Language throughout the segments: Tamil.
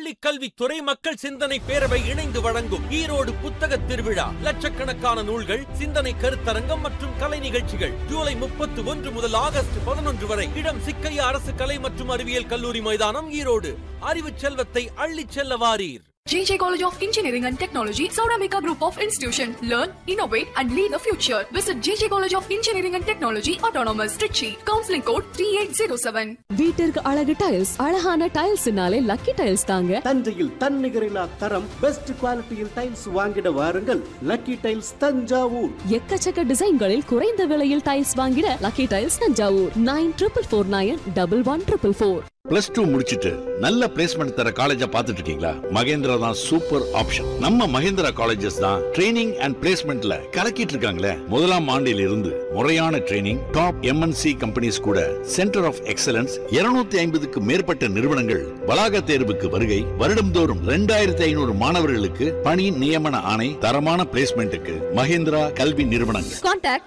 பள்ளி கல்வித்துறை மக்கள் சிந்தனை பேரவை இணைந்து வழங்கும் ஈரோடு புத்தக திருவிழா லட்சக்கணக்கான நூல்கள் சிந்தனை கருத்தரங்கம் மற்றும் கலை நிகழ்ச்சிகள் ஜூலை முப்பத்து ஒன்று முதல் ஆகஸ்ட் பதினொன்று வரை இடம் சிக்கையா அரசு கலை மற்றும் அறிவியல் கல்லூரி மைதானம் ஈரோடு அறிவு செல்வத்தை அள்ளிச் செல்ல வாரீர் JJ College of Engineering and Technology, Sauramika Group of Institution. Learn, innovate, and lead the future. Visit JJ College of Engineering and Technology, Autonomous, Trichy. Counseling code 3807. வீட்டிற்கு அழகு டைல்ஸ் அழகான டைல்ஸ்னாலே லக்கி டைல்ஸ் தாங்க தஞ்சையில் தன்னிகரில்லா தரம் பெஸ்ட் குவாலிட்டியில் டைல்ஸ் வாங்கிட வாருங்கள் லக்கி டைல்ஸ் தஞ்சாவூர் எக்கச்சக்க டிசைன்களில் குறைந்த விலையில் டைல்ஸ் வாங்கிட lucky tiles Thanjavur nine triple four nine double one triple four plus two முடிச்சிட்டு நல்ல பிளேஸ்மெண்ட் தர காலேஜா பார்த்துட்டு இருக்கீங்களா மகேந்திரா தான் சூப்பர் ஆப்ஷன் நம்ம மகேந்திரா காலேஜஸ் தான் ட்ரைனிங் அண்ட் பிளேஸ்மெண்ட்ல கலக்கிட்டு இருக்காங்களே முதலாம் ஆண்டில் இருந்து முறையான ட்ரைனிங் டாப் எம்என்சி கம்பெனிஸ் கூட சென்டர் ஆஃப் எக்ஸலன்ஸ் 250 ஐம்பதுக்கு மேற்பட்ட நிறுவனங்கள் வளாக தேர்வுக்கு வருகை வருடம்தோறும் ரெண்டாயிரத்தி ஐநூறு மாணவர்களுக்கு பணி நியமன ஆணை தரமான பிளேஸ்மெண்ட்டுக்கு மகேந்திரா கல்வி நிறுவனங்கள் Contact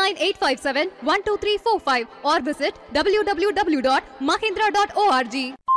89857-12345 or visit www.mahindra.org.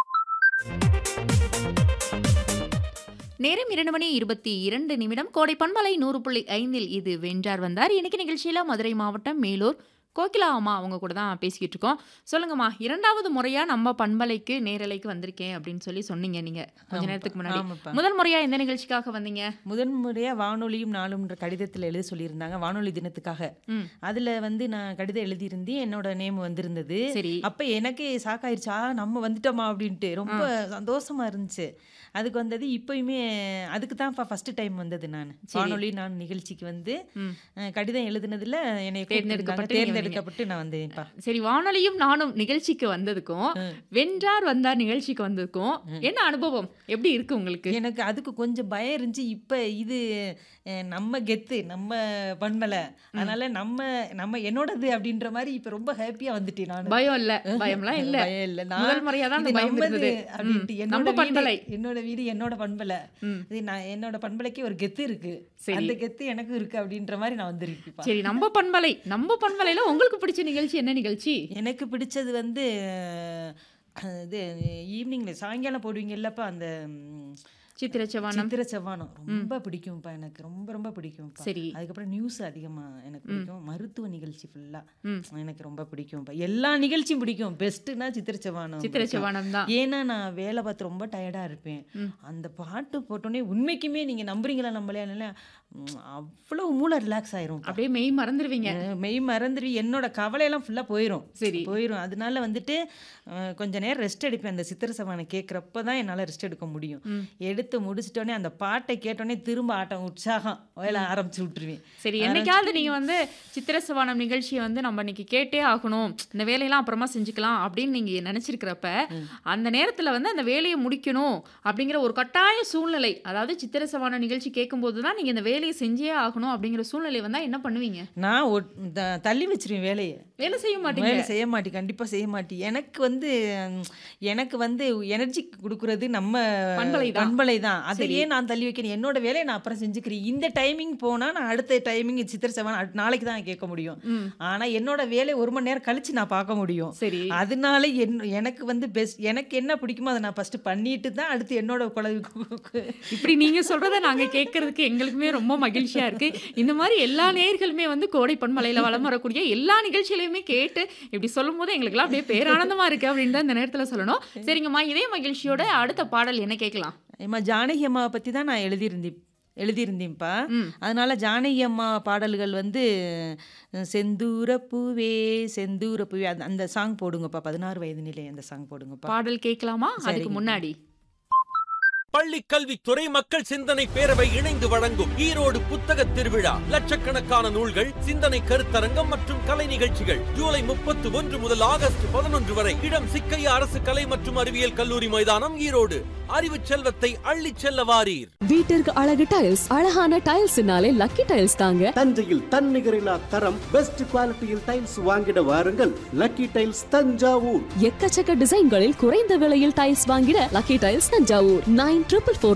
நேரம் இரண்டு மணி இருபத்தி இரண்டு நிமிடம் கோடை பண்பலை நூறு புள்ளி ஐந்தில் இது வென்றார் வந்தார் இன்னைக்கு நிகழ்ச்சியில் மதுரை மாவட்டம் மேலூர் கோகிலா அம்மா அவங்க கூட தான் பேசிக்கிட்டு இருக்கோம் சொல்லுங்கம்மா இரண்டாவது முறையா நம்ம பண்பலைக்கு நேரலைக்கு வந்திருக்கேன் அப்படின்னு சொல்லி சொன்னீங்க நீங்க கொஞ்ச ஆமாப்பா, நேரத்துக்கு முன்னாடி ஆமாப்பா. முதல் முறையா எந்த நிகழ்ச்சிக்காக வந்தீங்க முதன் முறையாக வானொலியும் நாளும்ன்ற கடிதத்தில் எழுத சொல்லியிருந்தாங்க வானொலி தினத்துக்காக ம். அதில் வந்து நான் கடிதம் எழுதியிருந்தேன் என்னோட நேம் வந்திருந்தது சரி அப்போ எனக்கே சாக்காயிருச்சா நம்ம வந்துட்டோமா அப்படின்ட்டு ரொம்ப சந்தோஷமா இருந்துச்சு அதுக்கு வந்தது இப்பயுமே அதுக்கு தான் ஃபர்ஸ்ட் டைம் வந்தது நான் வானொலி நான் நிகழ்ச்சிக்கு வந்து ம். அஹ், கடிதம் எழுதுனதுல என்னை தேர்ந்தெடுக்கப்பட்டு தேர்ந்தெடுக்கப்பட்டு நீங்க தேர்ந்தெடுக்கப்பட்டு நான் வந்தேன்ப்பா சரி வானொலியும் நானும் நிகழ்ச்சிக்கு வந்ததுக்கும் வென்றார் வந்தார் நிகழ்ச்சிக்கு வந்ததுக்கும் என்ன அனுபவம் எப்படி இருக்கு உங்களுக்கு எனக்கு அதுக்கு கொஞ்சம் பயம் இருந்துச்சு இப்போ இது அஹ், நம்ம கெத்து நம்ம பண்பலை அதனால நம்ம நம்ம என்னோடது அப்படின்ற மாதிரி இப்போ ரொம்ப ஹாப்பியா வந்துட்டேன் நான் பயம் இல்ல பயம்லாம் இல்ல பயம் இல்ல நான் முதல் முறையா தான் அந்த இது பயம் நம்மது இருந்தது அப்படின்ட்டு ம். என்னோட நம்ம வீடு- பண்பலை என்னோட வீடு என்னோட பண்பலை ம். இது நான் என்னோட பண்பலைக்கு ஒரு கெத்து இருக்கு சரி. அந்த கெத்து எனக்கும் இருக்கு அப்படின்ற மாதிரி நான் வந்திருக்கேன் சரி நம்ம பண்பலை நம்ம பண்பலையில உங்களுக்கு பிடிச்ச நிகழ்ச்சி என்ன நிகழ்ச்சி எனக்கு பிடிச்சது வந்து அஹ், இது ஈவினிங்ல சாயங்காலம் போடுவீங்க இல்லப்பா அந்த ம், சித்திர செவ்வானம் சித்திர செவ்வானம் ரொம்ப பிடிக்கும்ப்பா எனக்கு ரொம்ப ரொம்ப பிடிக்கும்ப்பா சரி. அதுக்கப்புறம் நியூஸ் அதிகமா எனக்கு பிடிக்கும் மருத்துவ நிகழ்ச்சி ஃபுல்லா ம். எனக்கு ரொம்ப பிடிக்கும்ப்பா எல்லா நிகழ்ச்சியும் பிடிக்கும் பெஸ்ட்னா சித்திர செவ்வானம் சித்திர பிடிக்கும். செவ்வானம் தான் ஏன்னா நான் வேலை பார்த்து ரொம்ப டயர்டா இருப்பேன் அந்த பாட்டு போட்டோன்னே உண்மைக்குமே நீங்க நம்புறீங்களா நம்பலையா இல்லையா ம், அவ்வளவு மூளை ரிலாக்ஸ் ஆயிரும் அப்படியே மெய் மறந்துடுவீங்க மெய் மறந்துடு என்னோட கவலையெல்லாம் ஃபுல்லாக போயிடும் சரி. போயிடும் அதனால வந்துட்டு அஹ், கொஞ்ச நேரம் ரெஸ்ட் எடுப்பேன் அந்த சித்திர சவானை கேட்குறப்ப தான் என்னால் ரெஸ்ட் எடுக்க முடியும் எடுத்து முடிச்சிட்டோன்னே அந்த பாட்டை கேட்டோன்னே திரும்ப ஆட்டம் உற்சாகம் வேலை ஆரம்பிச்சு விட்டுருவேன் சரி என்னைக்காவது நீங்க வந்து சித்திர செவ்வானம் நிகழ்ச்சியை வந்து நம்ம இன்னைக்கு கேட்டே ஆகணும் இந்த வேலையெல்லாம் அப்புறமா செஞ்சுக்கலாம் அப்படின்னு நீங்க நினைச்சிருக்கிறப்ப அந்த நேரத்துல வந்து அந்த வேலையை முடிக்கணும் அப்படிங்கிற ஒரு கட்டாய சூழ்நிலை அதாவது சித்திர செவ்வானம் நிகழ்ச்சி கேட்கும்போது தான் நீங்க இந்த வேலையை செஞ்சே ஆகணும் அப்படிங்கிற சூழ்நிலை வந்தா என்ன பண்ணுவீங்க நான் ஒட்- த- தள்ளி வச்சிருவேன் வேலையை வேலை செய்ய மாட்டீங்க வேலை செய்ய மாட்டேன் கண்டிப்பாக செய்ய மாட்டேன் எனக்கு வந்து ம், எனக்கு வந்து எனர்ஜி கொடுக்கறது நம்ம பண்பலை தான். பண்பலை தான் அதையே நான் தள்ளி வைக்கிறேன் என்னோட வேலையை நான் அப்புறம் செஞ்சுக்கிறேன் இந்த டைமிங் போனால் நான் அடுத்த டைமிங் சித்திர செவன் அடுத்த நாளைக்கு தான் கேட்க முடியும் ம். ஆனால் என்னோட வேலை ஒரு மணி நேரம் கழிச்சு நான் பார்க்க முடியும் சரி அதனால என் எனக்கு வந்து பெஸ்ட் எனக்கு என்ன பிடிக்குமோ அதை நான் ஃபர்ஸ்ட் பண்ணிட்டு தான் அடுத்து என்னோட குழந்தை இப்படி நீங்க சொல்றத நாங்க கேட்கறதுக்கு எங்களுக்குமே ரொம்ப மகிழ்ச்சியா இருக்கு இந்த மாதிரி எல்லா நேயர்களுமே வந்து கோடை பண்பலையில வளம் வரக்கூடிய எல்லா நிகழ்ச்சிகளையுமே கேட்டு இப்படி சொல்லும் போது எங்களுக்குலாம் அப்படியே பேரானந்தமா இருக்கு அப்படின்னு தான் இந்த நேரத்துல சொல்லணும் சரிங்கம்மா இதே மகிழ்ச்சியோட அடுத்த பாடல் என்ன கேட்கலாம் ஏம்மா ஜானகி அம்மாவை பற்றி தான் நான் எழுதியிருந்தேன் எழுதியிருந்தேன்ப்பா ம். அதனால ஜானகி அம்மா பாடல்கள் வந்து அஹ், செந்தூர பூவே செந்தூர பூவே அந்த அந்த சாங் போடுங்கப்பா பதினாறு வயது நிலை அந்த சாங் போடுங்கப்பா பாடல் கேட்கலாமா அதுக்கு சரிங்க. முன்னாடி பள்ளி கல்வித்துறை மக்கள் சிந்தனை பேரவை இணைந்து வழங்கும் ஈரோடு புத்தக திருவிழா லட்சக்கணக்கான நூல்கள் சிந்தனை கருத்தரங்கம் மற்றும் கலை நிகழ்ச்சிகள் ஜூலை முப்பத்து ஒன்று முதல் ஆகஸ்ட் பதினொன்று வரை இடம் சிக்கையா அரசு கலை மற்றும் அறிவியல் கல்லூரி மைதானம் ஈரோடு அறிவு செல்வத்தை அள்ளிச் செல்ல வாரீர் வீட்டிற்கு அழகு டைல்ஸ் அழகான டைல்ஸ்னாலே லக்கி டைல்ஸ் தாங்க தஞ்சையில் தன்னிகரில்லா தரம் பெஸ்ட் குவாலிட்டியில் டைல்ஸ் வாங்கிட வாருங்கள் லக்கி டைல்ஸ் தஞ்சாவூர் எக்கச்சக்க டிசைன்களில் குறைந்த விலையில் டைல்ஸ் வாங்கிட lucky tiles Thanjavur nine triple four